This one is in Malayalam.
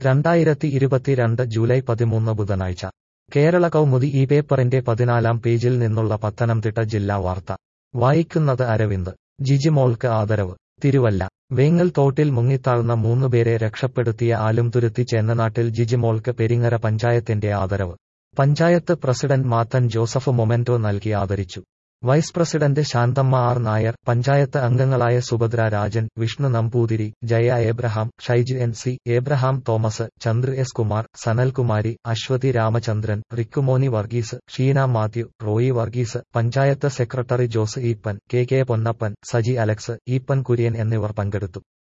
രണ്ടായിരത്തി ഇരുപത്തിരണ്ട് ജൂലൈ പതിമൂന്ന് ബുധനാഴ്ച കേരള കൗമുദി ഈ പേപ്പറിന്റെ പതിനാലാം പേജിൽ നിന്നുള്ള പത്തനംതിട്ട ജില്ലാ വാർത്ത വായിക്കുന്നത് അരവിന്ദ് ജിജിമോൾക്ക് ആദരവ് തിരുവല്ല വേങ്ങൽ തോട്ടിൽ മുങ്ങിത്താഴ്ന്ന മൂന്നുപേരെ രക്ഷപ്പെടുത്തിയ ആലുംതുരുത്തി ചേന്നനാട്ടിൽ ജിജിമോൾക്ക് പെരിങ്ങര പഞ്ചായത്തിന്റെ ആദരവ് പഞ്ചായത്ത് പ്രസിഡന്റ് മാത്തൻ ജോസഫ് മൊമെന്റോ നൽകി ആദരിച്ചു vice president Shanthamma R Nair panchayat അംഗങ്ങളായ Subhadra Rajan Vishnu Namboothiri Jaya Abraham Shaiju N C Abraham Thomas Chandra S Kumar Sanalkumari Aswathy Ramachandran Rikkumoni Varghese Sheena Mathew Roy Varghese panchayat secretary Jose Eapen K K Ponnappan Saji Alex Eapen Kurian എന്നിവർ പങ്കെടുത്തു